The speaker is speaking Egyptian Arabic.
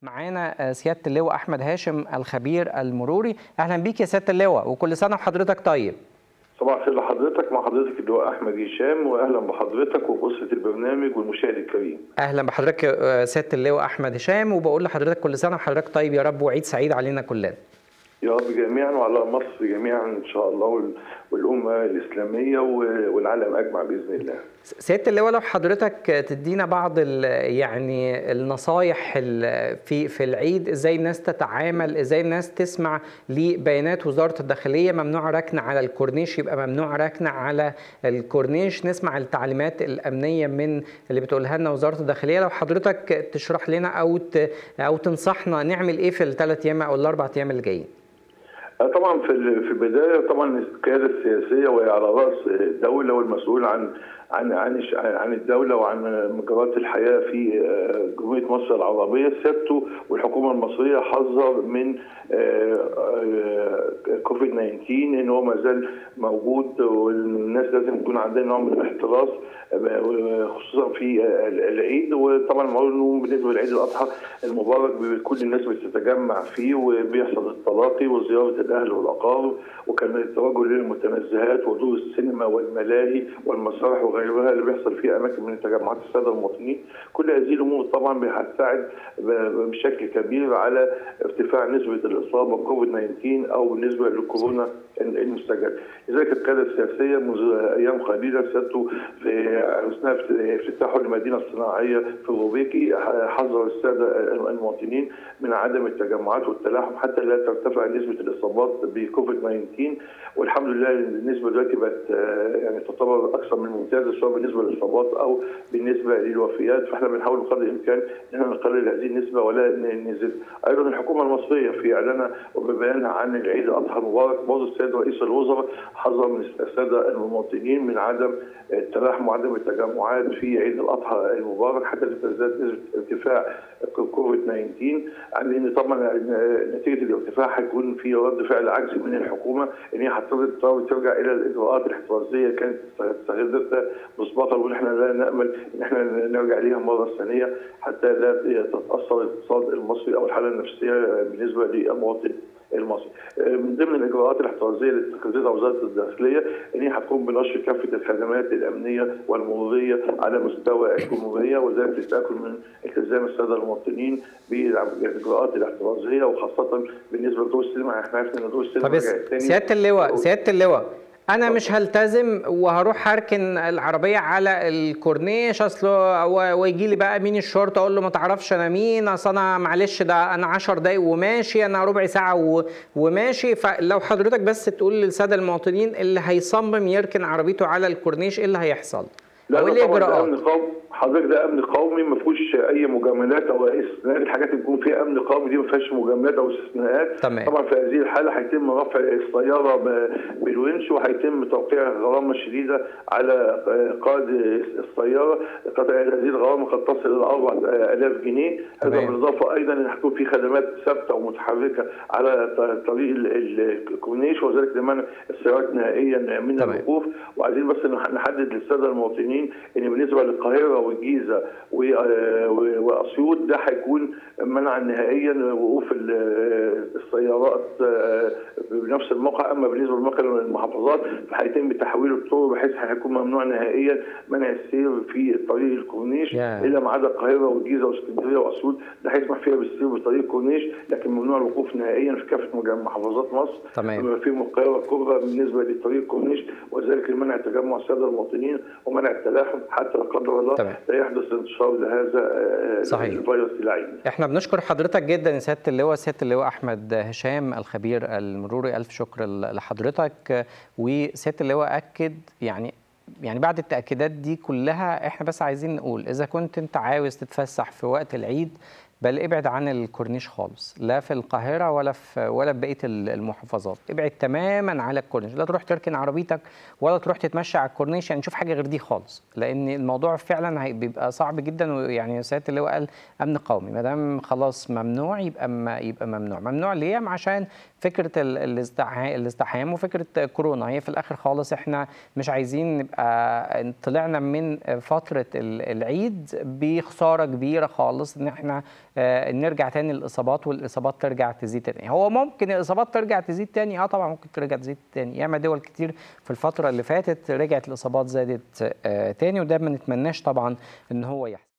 معانا سياده اللواء احمد هاشم الخبير المروري اهلا بيك يا سياده اللواء وكل سنه وحضرتك طيب صباح الخير لحضرتك مع حضرتك اللواء احمد هشام واهلا بحضرتك وباسره البرنامج والمشاهد الكريم اهلا بحضرتك سياده اللواء احمد هشام وبقول لحضرتك كل سنه وحضرتك طيب يا رب وعيد سعيد علينا كلنا يا رب جميعا وعلى مصر جميعا ان شاء الله والامه الاسلاميه والعالم اجمع باذن الله. سياده اللواء لو حضرتك تدينا بعض يعني النصايح في في العيد ازاي الناس تتعامل ازاي الناس تسمع لبيانات وزاره الداخليه ممنوع ركن على الكورنيش يبقى ممنوع ركن على الكورنيش نسمع التعليمات الامنيه من اللي بتقولها لنا وزاره الداخليه لو حضرتك تشرح لنا او او تنصحنا نعمل ايه في الثلاث ايام او الاربع ايام اللي جايين. طبعا في في البدايه طبعا القياده السياسيه وهي على راس الدوله والمسؤول عن عن عن عن الدوله وعن مجريات الحياه في جمهوريه مصر العربيه سيادته والحكومه المصريه حذر من كوفيد 19 ان هو ما زال موجود والناس لازم يكون عندها نوع من الاحتراس خصوصا في العيد وطبعا معلوم بالنسبه لعيد الاضحى المبارك كل الناس بتتجمع فيه وبيحصل التلاقي وزياره الاهل والاقارب وكان التوجه للمتنزهات ودور السينما والملاهي والمسارح وغيرها اللي بيحصل فيها اماكن من تجمعات الساده المواطنين كل هذه الامور طبعا هتساعد بشكل كبير على ارتفاع نسبه الاصابه بكوفيد 19 او بالنسبه للكورونا المستجد لذلك القياده السياسيه منذ ايام قليله سيادته في اثناء افتتاحه للمدينه الصناعيه في الروبيكي حذر الساده المواطنين من عدم التجمعات والتلاحم حتى لا ترتفع نسبه الاصابات بكوفيد 19 والحمد لله النسبه دلوقتي بقت يعني تعتبر اكثر من ممتازه سواء بالنسبه للاصابات او بالنسبه للوفيات فاحنا بنحاول بقدر الامكان ان احنا نقلل هذه النسبه ولا ننزل. ايضا الحكومه المصريه في اعلانها وببيانها عن العيد الاضحى المبارك برضه السيد رئيس الوزراء حذر من الساده المواطنين من عدم التلاحم وعدم التجمعات في عيد الاضحى المبارك حتى لا تزداد نسبه ارتفاع كوفيد 19 لان طبعا نتيجه الارتفاع هيكون في رد فعل عكسي من الحكومه ان هي هتضطر ترجع الى الاجراءات الاحترازيه كانت استخدمتها مسبقا واحنا لا نامل ان احنا نرجع ليها مره ثانيه حتى لا تتاثر الاقتصاد المصري او الحاله النفسيه بالنسبه للمواطن المصري. من ضمن الاجراءات الاحترازيه اللي اتخذتها وزاره الداخليه ان هي هتقوم بنشر كافه الخدمات الامنيه والمروريه على مستوى الجمهوريه وذلك للتاكد من التزام الساده المواطنين بالاجراءات الاحترازيه وخاصه بالنسبه لدور السينما احنا عرفنا ان دور السينما طب سياده اللواء سياده اللواء انا مش هلتزم وهروح هركن العربيه على الكورنيش اصله ويجي لي بقى مين الشرطه اقول له ما تعرفش انا مين اصل انا معلش ده انا 10 دقايق وماشي انا ربع ساعه وماشي فلو حضرتك بس تقول للساده المواطنين اللي هيصمم يركن عربيته على الكورنيش ايه اللي هيحصل؟ لا او ايه الاجراءات؟ حضرتك ده امن قومي ما فيهوش اي مجاملات او اي استثناءات الحاجات اللي بيكون فيها امن قومي دي ما فيهاش مجاملات او استثناءات تمام. طبعا في هذه الحاله هيتم رفع السياره بالونش وهيتم توقيع غرامه شديده على قائد السياره هذه الغرامه قد تصل الى 4000 جنيه هذا بالاضافه ايضا ان هتكون في خدمات ثابته ومتحركه على طريق الكورنيش وذلك لمنع السيارات نهائيا من الوقوف وعايزين بس نحدد للساده المواطنين ان بالنسبه للقاهره والجيزه واسيوط ده هيكون منعا نهائيا وقوف السيارات بنفس الموقع اما بالنسبه لموقع المحافظات فهيتم تحويل الطرق بحيث هيكون ممنوع نهائيا منع السير في طريق الكورنيش yeah. الا ما عدا القاهره والجيزه واسكندريه واسيوط ده هيسمح فيها بالسير بطريق الكورنيش لكن ممنوع الوقوف نهائيا في كافه محافظات مصر تمام بما فيهم القاهره الكبرى بالنسبه لطريق الكورنيش وذلك لمنع تجمع الساده المواطنين ومنع التلاحم حتى لا قدر الله تمام. لا يحدث انتشار لهذا صحيح. الفيروس العين احنا بنشكر حضرتك جدا يا سياده اللواء سياده اللواء احمد هشام الخبير المروري الف شكر لحضرتك وسياده اللواء اكد يعني يعني بعد التاكيدات دي كلها احنا بس عايزين نقول اذا كنت انت عاوز تتفسح في وقت العيد بل ابعد عن الكورنيش خالص لا في القاهره ولا في ولا في بقيه المحافظات ابعد تماما على الكورنيش لا تروح تركن عربيتك ولا تروح تتمشى على الكورنيش يعني نشوف حاجه غير دي خالص لان الموضوع فعلا بيبقى صعب جدا ويعني سياده اللواء قال امن قومي ما دام خلاص ممنوع يبقى ما يبقى ممنوع ممنوع ليه عشان فكره الازدحام وفكره كورونا هي في الاخر خالص احنا مش عايزين نبقى طلعنا من فتره العيد بخساره كبيره خالص ان احنا آه نرجع تاني للاصابات والاصابات ترجع تزيد تاني هو ممكن الاصابات ترجع تزيد تاني اه طبعا ممكن ترجع تزيد تاني ياما دول كتير في الفتره اللي فاتت رجعت الاصابات زادت آه تاني وده ما نتمناش طبعا ان هو يحصل